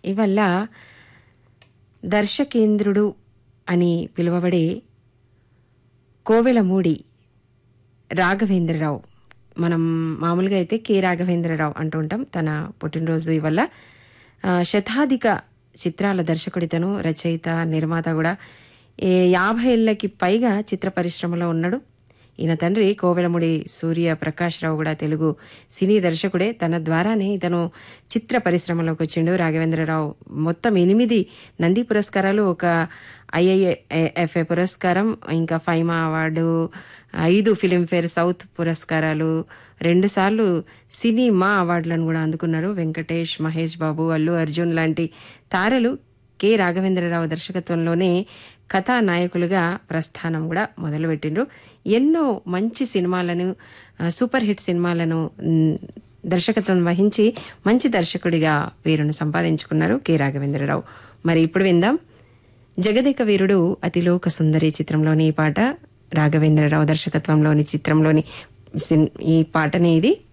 ఇవల్ల దర్శకేంద్రుడు అని పిలువబడే కోవెలమూడి రాఘవేంద్రరావు మనం మామూలుగా అయితే కె రాఘవేంద్రరావు అంటూ ఉంటాం తన పుట్టినరోజు ఇవల్ల ఆ, శతాధిక చిత్రాల దర్శకుడితను రచయిత నిర్మాత కూడా ఏ యాభై ఏళ్ళకి పైగా చిత్ర పరిశ్రమలో ఉన్నాడు ఈయన తండ్రి కోవెలముడి సూర్య ప్రకాష్ రావు కూడా తెలుగు సినీ దర్శకుడే తన ద్వారానే ఇతను చిత్ర పరిశ్రమలోకి వచ్చిండు రాఘవేంద్రరావు మొత్తం ఎనిమిది నంది పురస్కారాలు ఒక ఐఐఎఫ్ఏ పురస్కారం ఇంకా ఫైమా అవార్డు ఐదు ఫిలింఫేర్ సౌత్ పురస్కారాలు రెండుసార్లు సినిమా అవార్డులను కూడా అందుకున్నారు వెంకటేష్ మహేష్ బాబు అల్లు అర్జున్ లాంటి తారలు కె రాఘవేంద్రరావు దర్శకత్వంలోనే కథానాయకులుగా ప్రస్థానం కూడా మొదలుపెట్టిండ్రు ఎన్నో మంచి సినిమాలను ఆ, సూపర్ హిట్ సినిమాలను మ్, దర్శకత్వం వహించి మంచి దర్శకుడిగా పేరును సంపాదించుకున్నారు కె రాఘవేంద్రరావు మరి ఇప్పుడు విందాం జగదేక వీరుడు అతిలోక సుందరి చిత్రంలోని ఈ పాట రాఘవేంద్రరావు దర్శకత్వంలోని చిత్రంలోని సిన్- ఈ పాటనే ఇది